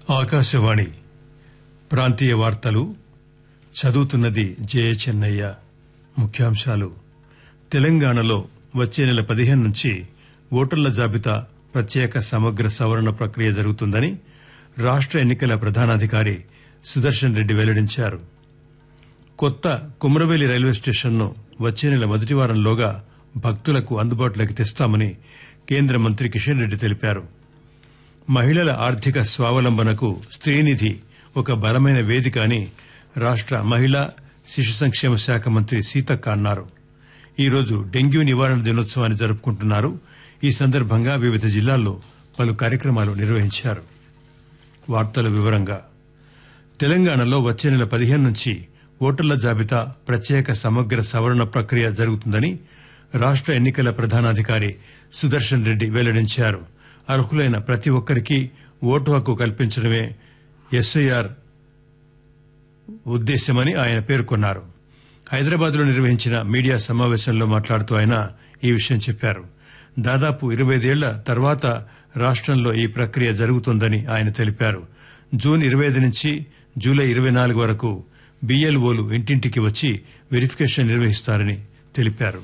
ఆకాశవాణి ప్రాంతీయ వార్తలు చదువుతున్నది జయ చెన్నయ్య ముఖ్యాంశాలు తెలంగాణలో వచ్చే నెల పదిహేను నుంచి ఓటర్ల జాబితా ప్రత్యేక సమగ్ర సవరణ ప్రక్రియ జరుగుతుందని రాష్ట ఎన్నికల ప్రధానాధికారి సుదర్శన్ రెడ్డి వెల్లడించారు కొత్త కుమ్రవేలి రైల్వే స్టేషన్ను వచ్చే నెల మొదటి వారంలోగా భక్తులకు అందుబాటులోకి తెస్తామని కేంద్ర మంత్రి కిషన్ రెడ్డి తెలిపారు మహిళల ఆర్థిక స్వావలంబనకు స్త్రీనిధి ఒక బలమైన వేదిక అని రాష్ట మహిళా శిశు సంక్షేమ శాఖ మంత్రి సీతక్క అన్నారు ఈరోజు డెంగ్యూ నివారణ దినోత్సవాన్ని జరుపుకుంటున్నారు ఈ సందర్భంగా వివిధ జిల్లాల్లో పలు కార్యక్రమాలు నిర్వహించారు వార్తల వివరంగా తెలంగాణలో వచ్చే నెల పదిహేను నుంచి ఓటర్ల జాబితా ప్రత్యేక సమగ్ర సవరణ ప్రక్రియ జరుగుతుందని రాష్ట ఎన్నికల ప్రధానాధికారి సుదర్శన్ రెడ్డి వెల్లడించారు అర్హులైన ప్రతి ఒక్కరికి ఓటు హక్కు కల్పించడమే ఎస్ఐఆర్ ఉద్దేశ్యమని ఆయన పేర్కొన్నారు హైదరాబాద్ లో నిర్వహించిన మీడియా సమావేశంలో మాట్లాడుతూ ఆయన ఈ విషయం చెప్పారు దాదాపు ఇరవైదేళ్ల తర్వాత రాష్టంలో ఈ ప్రక్రియ జరుగుతోందని ఆయన తెలిపారు జూన్ ఇరవై ఐదు నుంచి జూలై ఇరవై నాలుగు వరకు బీఎల్ఓలు ఇంటింటికి వచ్చి వెరిఫికేషన్ నిర్వహిస్తారని తెలిపారు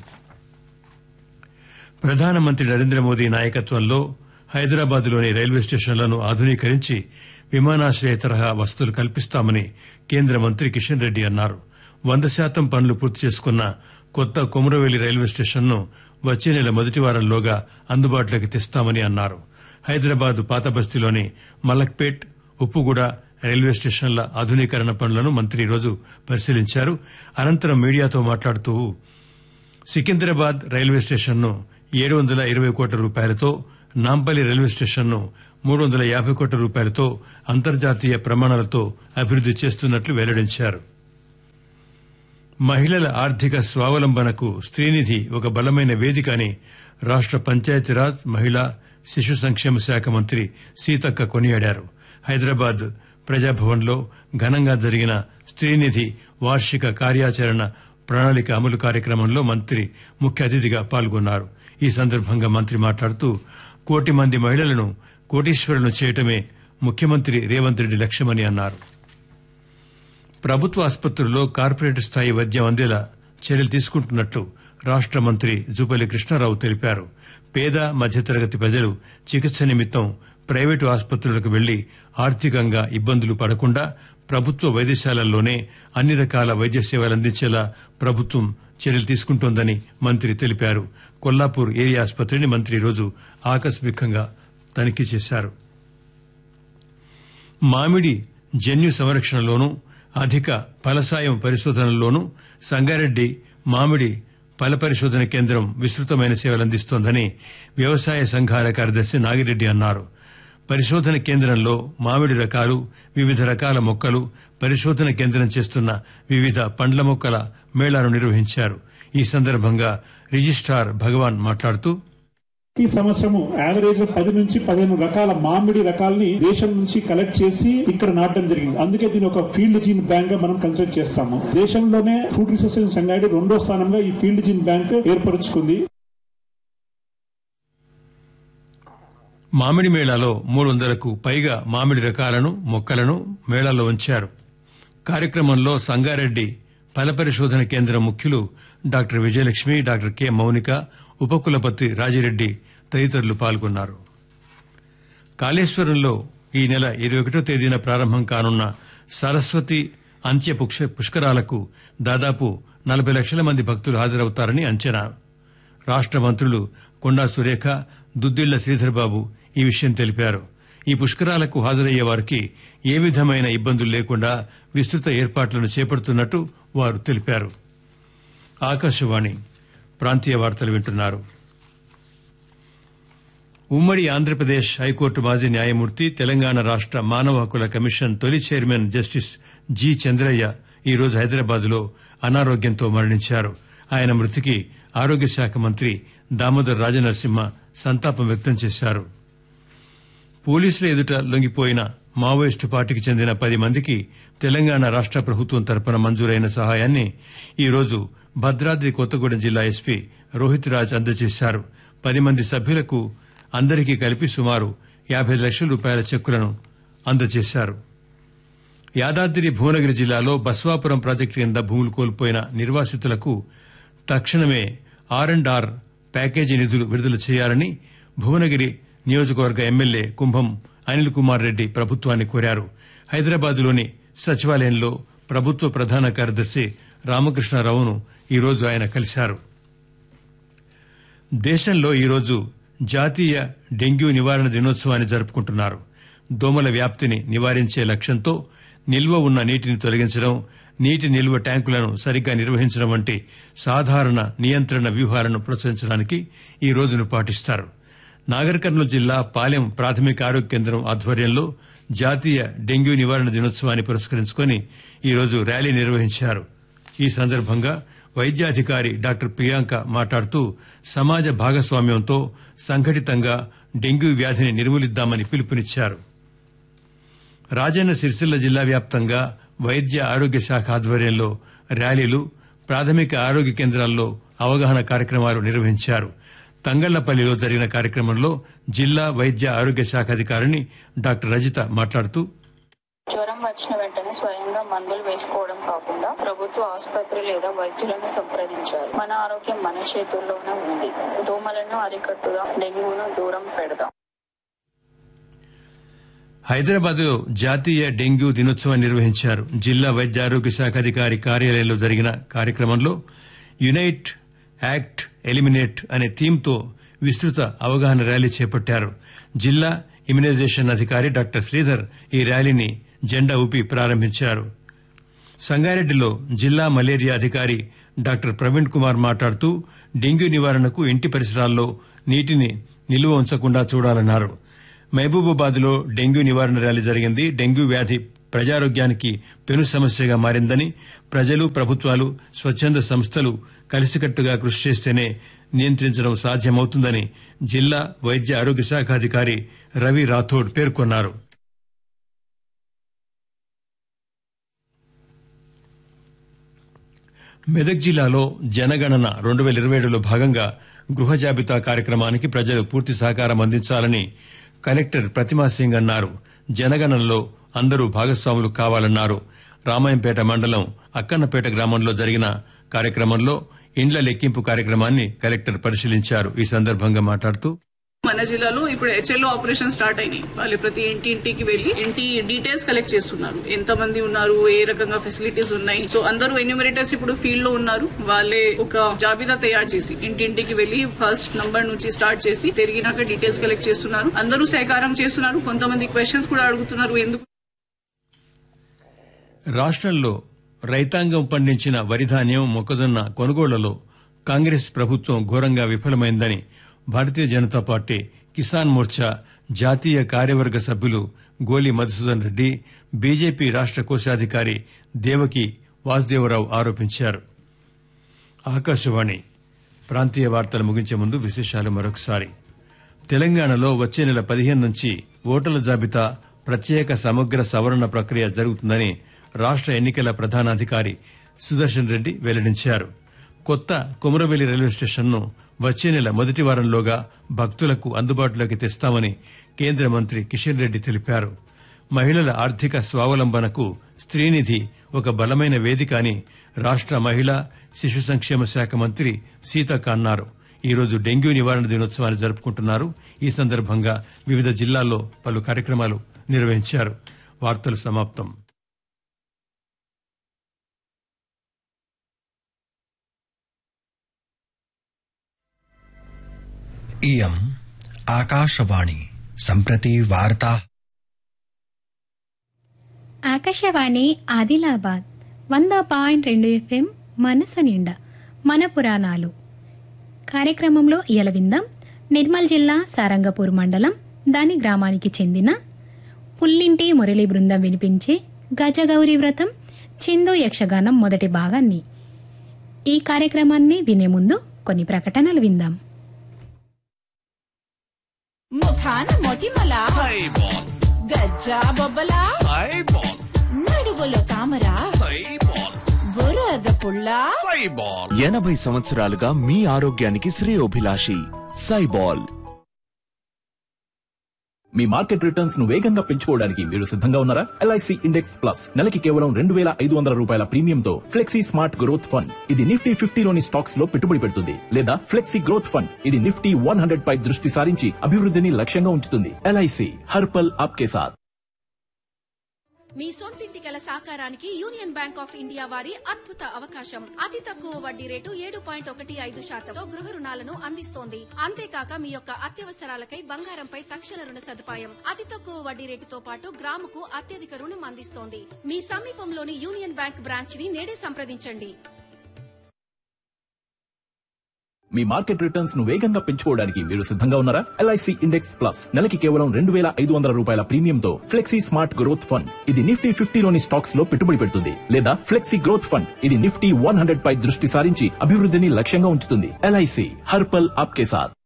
ప్రధానమంత్రి నరేంద్ర మోదీ నాయకత్వంలో హైదరాబాద్ లోని రైల్వే స్టేషన్లను ఆధునీకరించి విమానాశ్రయ తరహా వసతులు కల్పిస్తామని కేంద్ర మంత్రి కిషన్ రెడ్డి అన్నారు వంద శాతం పనులు పూర్తి చేసుకున్న కొత్త కొమురవేలి రైల్వే స్టేషన్ను వచ్చే నెల మొదటి వారంలోగా అందుబాటులోకి తెస్తామని అన్నారు హైదరాబాద్ పాత బస్తీలోని మలక్పేట్ ఉప్పుగూడ రైల్వే స్టేషన్ల ఆధునీకరణ పనులను మంత్రి ఈరోజు పరిశీలించారు అనంతరం మీడియాతో మాట్లాడుతూ సికింద్రాబాద్ రైల్వే స్టేషన్ను ఏడు వందల ఇరవై కోట్ల రూపాయలతో నాంపల్లి రైల్వే స్టేషన్ను మూడు వందల యాభై కోట్ల రూపాయలతో అంతర్జాతీయ ప్రమాణాలతో అభివృద్ది చేస్తున్నట్లు వెల్లడించారు మహిళల ఆర్థిక స్వావలంబనకు స్త్రీనిధి ఒక బలమైన వేదిక అని రాష్ట పంచాయతీరాజ్ మహిళా శిశు సంక్షేమ శాఖ మంత్రి సీతక్క కొనియాడారు హైదరాబాద్ ప్రజాభవన్లో ఘనంగా జరిగిన స్త్రీనిధి వార్షిక కార్యాచరణ ప్రణాళిక అమలు కార్యక్రమంలో మంత్రి ముఖ్య అతిథిగా పాల్గొన్నారు ఈ సందర్భంగా మంత్రి మాట్లాడుతూ కోటి మంది మహిళలను కోటీశ్వరులను చేయటమే ముఖ్యమంత్రి రేవంత్ రెడ్డి లక్ష్యమని అన్నారు ప్రభుత్వ ఆసుపత్రుల్లో కార్పొరేట్ స్థాయి వైద్యం అందేలా చర్యలు తీసుకుంటున్నట్లు రాష్ట మంత్రి జూపల్లి కృష్ణారావు తెలిపారు పేద మధ్యతరగతి ప్రజలు చికిత్స నిమిత్తం ప్రైవేటు ఆసుపత్రులకు వెళ్లి ఆర్థికంగా ఇబ్బందులు పడకుండా ప్రభుత్వ వైద్యశాలల్లోనే అన్ని రకాల వైద్య సేవలు అందించేలా ప్రభుత్వం చర్యలు తీసుకుంటోందని మంత్రి తెలిపారు కొల్లాపూర్ ఏరియా ఆసుపత్రిని మంత్రి ఈరోజు ఆకస్మికంగా తనిఖీ చేశారు మామిడి జన్యు సంరక్షణలోనూ అధిక ఫలసాయం పరిశోధనల్లోనూ సంగారెడ్డి మామిడి ఫల పరిశోధన కేంద్రం విస్తృతమైన సేవలు అందిస్తోందని వ్యవసాయ సంఘాల కార్యదర్శి నాగిరెడ్డి అన్నారు పరిశోధన కేంద్రంలో మామిడి రకాలు వివిధ రకాల మొక్కలు పరిశోధన కేంద్రం చేస్తున్న వివిధ పండ్ల మొక్కల మేళాను నిర్వహించారు ఈ సందర్భంగా రిజిస్టార్ భగవాన్ మాట్లాడుతూ ఈ సంవత్సరము యావరేజ్ పది నుంచి పదిహేను రకాల మామిడి రకాలని దేశం నుంచి కలెక్ట్ చేసి ఇక్కడ నాటడం జరిగింది అందుకే దీని ఒక ఫీల్డ్ జీన్ బ్యాంక్ గా మనం కన్సిడర్ చేస్తాము దేశంలోనే ఫుడ్ రీసెర్చ్ సంగారెడ్డి రెండో స్థానంగా ఈ ఫీల్డ్ జీన్ బ్యాంక్ ఏర్పరుచుకుంది మామిడి మేళాలో మూడు వందలకు పైగా మామిడి రకాలను మొక్కలను మేళాలో ఉంచారు కార్యక్రమంలో సంగారెడ్డి ఫల పరిశోధన కేంద్రం ముఖ్యులు doctor Vijayalakshmi doctor K Mounika ఉపకులపతి రాజిరెడ్డి తదితరులు పాల్గొన్నారు కాళేశ్వరంలో ఈ నెల ఇరవై ఒకటో తేదీన ప్రారంభం కానున్న సరస్వతి అంత్య పుక్ష- పుష్కరాలకు దాదాపు నలభై లక్షల మంది భక్తులు హాజరవుతారని అంచనా రాష్ట మంత్రులు కొండా సురేఖ దుద్దిళ్ల శ్రీధర్బాబు ఈ విషయం తెలిపారు ఈ పుష్కరాలకు హాజరయ్యే వారికి ఏ విధమైన ఇబ్బందులు లేకుండా విస్తృత ఏర్పాట్లను చేపడుతున్నట్టు వారు తెలిపారు ఆకాశవాణి ప్రాంతీయ వార్తలు వింటున్నారు ఉమ్మడి ఆంధ్రప్రదేశ్ హైకోర్టు మాజీ న్యాయమూర్తి తెలంగాణ రాష్ట మానవ హక్కుల కమిషన్ తొలి చైర్మన్ జస్టిస్ జి చంద్రయ్య ఈ రోజు హైదరాబాద్ లో అనారోగ్యంతో మరణించారు ఆయన మృతికి ఆరోగ్య శాఖ మంత్రి దామోదర్ రాజనరసింహ సంతాపం వ్యక్తం చేశారు పోలీసుల ఎదుట లొంగిపోయిన మావోయిస్టు పార్టీకి చెందిన పది మందికి తెలంగాణ రాష్ట ప్రభుత్వం తరపున మంజూరైన సహాయాన్ని ఈ రోజు భద్రాద్రి కొత్తగూడెం జిల్లా ఎస్పీ రోహిత్ రాజ్ అందజేశారు పది మంది సభ్యులకు అందరికీ కలిపి సుమారు యాభై లక్షల రూపాయల చెక్కులను అందజేశారు యాదాద్రి భువనగిరి జిల్లాలో బస్వాపురం ప్రాజెక్టు కింద భూములు కోల్పోయిన నిర్వాసితులకు తక్షణమే ఆర్ అండ్ ఆర్ ప్యాకేజీ నిధులు విడుదల చేయాలని భువనగిరి నియోజకవర్గ ఎమ్మెల్యే కుంభం అనిల్ కుమార్ రెడ్డి ప్రభుత్వాన్ని కోరారు హైదరాబాద్లోని సచివాలయంలో ప్రభుత్వ ప్రధాన కార్యదర్శి రామకృష్ణారావును ఈరోజు ఆయన కలిశారు దేశంలో ఈరోజు జాతీయ డెంగ్యూ నివారణ దినోత్సవాన్ని జరుపుకుంటున్నారు దోమల వ్యాప్తిని నివారించే లక్ష్యంతో నిల్వ ఉన్న నీటిని తొలగించడం నీటి నిల్వ ట్యాంకులను సరిగ్గా నిర్వహించడం వంటి సాధారణ నియంత్రణ వ్యూహాలను ప్రోత్సహించడానికి ఈ రోజును పాటిస్తారు నాగర్ కర్నూలు జిల్లా పాలెం ప్రాథమిక ఆరోగ్య కేంద్రం ఆధ్వర్యంలో జాతీయ డెంగ్యూ నివారణ దినోత్సవాన్ని పురస్కరించుకుని ఈరోజు ర్యాలీ నిర్వహించారు ఈ సందర్భంగా వైద్యాధికారి డాక్టర్ ప్రియాంక మాట్లాడుతూ సమాజ భాగస్వామ్యంతో సంఘటితంగా డెంగ్యూ వ్యాధిని నిర్మూలిద్దామని పిలుపునిచ్చారు రాజన్న సిరిసిల్ల జిల్లా వ్యాప్తంగా వైద్య ఆరోగ్య శాఖ ఆధ్వర్యంలో ర్యాలీలు ప్రాథమిక ఆరోగ్య కేంద్రాల్లో అవగాహన కార్యక్రమాలు నిర్వహించారు తంగళ్లపల్లిలో జరిగిన కార్యక్రమంలో జిల్లా వైద్య ఆరోగ్య శాఖ అధికారిని డాక్టర్ రజిత మాట్లాడుతూ జ్వరం వచ్చిన వెంటనే స్వయంగా మందులు వేసుకోవడం కాకుండా ప్రభుత్వ ఆసుపత్రి లేదా వైద్యులను సంప్రదించాలి మన ఆరోగ్యం మన చేతుల్లోనే ఉంది దోమలను అరికట్టుదాం డెంగ్యూను దూరం పెడదాం హైదరాబాద్ లో జాతీయ డెంగ్యూ దినోత్సవం నిర్వహించారు జిల్లా వైద్య ఆరోగ్య శాఖ అధికారి కార్యాలయంలో జరిగిన కార్యక్రమంలో యునైట్ యాక్ట్ ఎలిమినేట్ అనే థీమ్తో విస్తృత అవగాహన ర్యాలీ చేపట్టారు జిల్లా ఇమ్యునైజేషన్ అధికారి డాక్టర్ శ్రీధర్ ఈ ర్యాలీని జెండా ఊపి ప్రారంభించారు సంగారెడ్డిలో జిల్లా మలేరియా అధికారి డాక్టర్ ప్రవీణ్ కుమార్ మాట్లాడుతూ డెంగ్యూ నివారణకు ఇంటి పరిసరాల్లో నీటిని నిల్వ ఉంచకుండా చూడాలన్నారు మహబూబాబాద్ లో డెంగ్యూ నివారణ ర్యాలీ జరిగింది డెంగ్యూ వ్యాధి ప్రజారోగ్యానికి పెను సమస్యగా మారిందని ప్రజలు ప్రభుత్వాలు స్వచ్ఛంద సంస్థలు కలిసికట్టుగా కృషి చేస్తేనే నియంత్రించడం సాధ్యమవుతుందని జిల్లా వైద్య ఆరోగ్య శాఖ అధికారి రవి రాథోడ్ పేర్కొన్నారు మెదక్ జిల్లాలో జనగణన రెండు వేల ఇరవై ఏడులో భాగంగా గృహ జాబితా కార్యక్రమానికి ప్రజలు పూర్తి సహకారం అందించాలని కలెక్టర్ ప్రతిమా సింగ్ అన్నారు జనగణనలో అందరూ భాగస్వాములు కావాలన్నారు రామాయంపేట మండలం అక్కన్నపేట గ్రామంలో జరిగిన కార్యక్రమంలో ఇండ్ల లెక్కింపు కార్యక్రమాన్ని కలెక్టర్ పరిశీలించారు ఈ సందర్భంగా మాట్లాడుతూ మన జిల్లాలో ఇప్పుడు హెచ్ఎల్ఓ ఆపరేషన్ స్టార్ట్ అయినాయి వాళ్ళు ప్రతి ఇంటి ఇంటికి వెళ్లి ఇంటి డీటెయిల్స్ కలెక్ట్ చేస్తున్నారు ఎంత మంది ఉన్నారు ఏ రకంగా ఫెసిలిటీస్ ఉన్నాయి సో అందరూ ఎన్యూమరేటర్స్ ఇప్పుడు ఫీల్డ్ లో ఉన్నారు వాళ్ళే ఒక జాబితా తయారు చేసి ఇంటింటికి వెళ్లి ఫస్ట్ నంబర్ నుంచి స్టార్ట్ చేసి తిరిగినాక డీటెయిల్స్ కలెక్ట్ చేస్తున్నారు అందరూ సహకారం చేస్తున్నారు కొంతమంది క్వశ్చన్స్ కూడా అడుగుతున్నారు ఎందుకు రాష్ట్రంలో రైతాంగం పండించిన వరిధాన్యం మొక్కజొన్న కొనుగోళ్లలో కాంగ్రెస్ ప్రభుత్వం ఘోరంగా విఫలమైందని భారతీయ జనతా పార్టీ కిసాన్ మోర్చా జాతీయ కార్యవర్గ సభ్యులు గోలి మధుసూదన్ రెడ్డి బీజేపీ రాష్ట కోశాధికారి దేవకి వాసుదేవరావు ఆరోపించారు ఆకాశవాణి ప్రాంతీయ వార్తలు ముగించే ముందు విశేషాలు మరొకసారి తెలంగాణలో వచ్చే నెల పదిహేను నుంచి ఓటర్ల జాబితా ప్రత్యేక సమగ్ర సవరణ ప్రక్రియ జరుగుతుందని రాష్ట ఎన్నికల ప్రధానాధికారి సుదర్శన్ రెడ్డి వెల్లడించారు కొత్త కుమరవెల్లి రైల్వే స్టేషన్ను వచ్చే నెల మొదటి వారంలోగా భక్తులకు అందుబాటులోకి తెస్తామని కేంద్ర మంత్రి కిషన్ రెడ్డి తెలిపారు మహిళల ఆర్థిక స్వావలంబనకు స్త్రీనిధి ఒక బలమైన వేదిక అని రాష్ట మహిళా శిశు సంక్షేమ శాఖ మంత్రి సీతక్క అన్నారు ఈరోజు డెంగ్యూ నివారణ దినోత్సవాన్ని జరుపుకుంటున్నారు ఈ సందర్భంగా వివిధ జిల్లాల్లో పలు కార్యక్రమాలు నిర్వహించారు వార్తలు సమాప్తం इयम् आकाशवाणी सम्प्रति वार्ता ఆకాశవాణి ఆదిలాబాద్ వంద పాయింట్ రెండు ఎఫ్ఎం మనసు నిండా మన పురాణాలు కార్యక్రమంలో ఇయల విందాం నిర్మల్ జిల్లా సారంగపూర్ మండలం దాని గ్రామానికి చెందిన పుల్లింటి మురళీ బృందం వినిపించే గజగౌరి వ్రతం చిందు యక్షగానం మొదటి భాగాన్ని ఈ కార్యక్రమాన్ని వినే ముందు కొన్ని ప్రకటనలు విందాం ముఖాన మొటిమల సైబాల్ గజ్జా బొబ్బల సైబాల్ నడువులో తామర సైబాల్ బురద పుల్ల సైబాల్ ఎనభై సంవత్సరాలుగా మీ ఆరోగ్యానికి శ్రేయోభిలాషి సైబాల్ మీ మార్కెట్ రిటర్న్స్ ను వేగంగా పెంచుకోవడానికి మీరు సిద్ధంగా ఉన్నారా ఎల్ఐసి ఇండెక్స్ ప్లస్ నెలకి కేవలం రెండు వేల ఐదు వందల రూపాయల ప్రీమియంతో ఫ్లెక్సీ స్మార్ట్ గ్రోత్ ఫండ్ ఇది నిఫ్టీ ఫిఫ్టీలోని స్టాక్స్ లో పెట్టుబడి పెడుతుంది లేదా ఫ్లెక్సీ గ్రోత్ ఫండ్ ఇది నిఫ్టీ వన్ హండ్రెడ్ పై దృష్టి సారించి అభివృద్ధిని లక్ష్యంగా ఉంచుతుంది ఎల్ఐసి హర్పల్ ఆప్కే సాథ్ మీ సొంతింటి కల సాకారానికి యూనియన్ బ్యాంక్ ఆఫ్ ఇండియా వారి అద్భుత అవకాశం అతి తక్కువ వడ్డీ రేటు ఏడు పాయింట్ ఒకటి ఐదు శాతంతో గృహ రుణాలను అందిస్తోంది అంతేకాక మీ యొక్క అత్యవసరాలకై బంగారంపై తక్షణ రుణ సదుపాయం అతి తక్కువ వడ్డీ రేటుతో పాటు గ్రాముకు అత్యధిక రుణం అందిస్తోంది మీ సమీపంలోని యూనియన్ బ్యాంక్ బ్రాంచ్ ని నేడే సంప్రదించండి మీ మార్కెట్ రిటర్న్స్ ను వేగంగా పెంచుకోవడానికి మీరు సిద్ధంగా ఉన్నారా ఎల్ఐసి ఇండెక్స్ ప్లస్ నెలకి కేవలం రెండు వేల ఐదు వందల రూపాయల ప్రీమియంతో ఫ్లెక్సీ స్మార్ట్ గ్రోత్ ఫండ్ ఇది నిఫ్టీ ఫిఫ్టీలోని స్టాక్స్ లో పెట్టుబడి పెడుతుంది లేదా ఫ్లెక్సీ గ్రోత్ ఫండ్ ఇది నిఫ్టీ వన్ హండ్రెడ్ పై దృష్టి సారించి అభివృద్ధిని లక్ష్యంగా ఉంచుతుంది ఎల్ఐసి హర్పల్ ఆప్కే సాథ్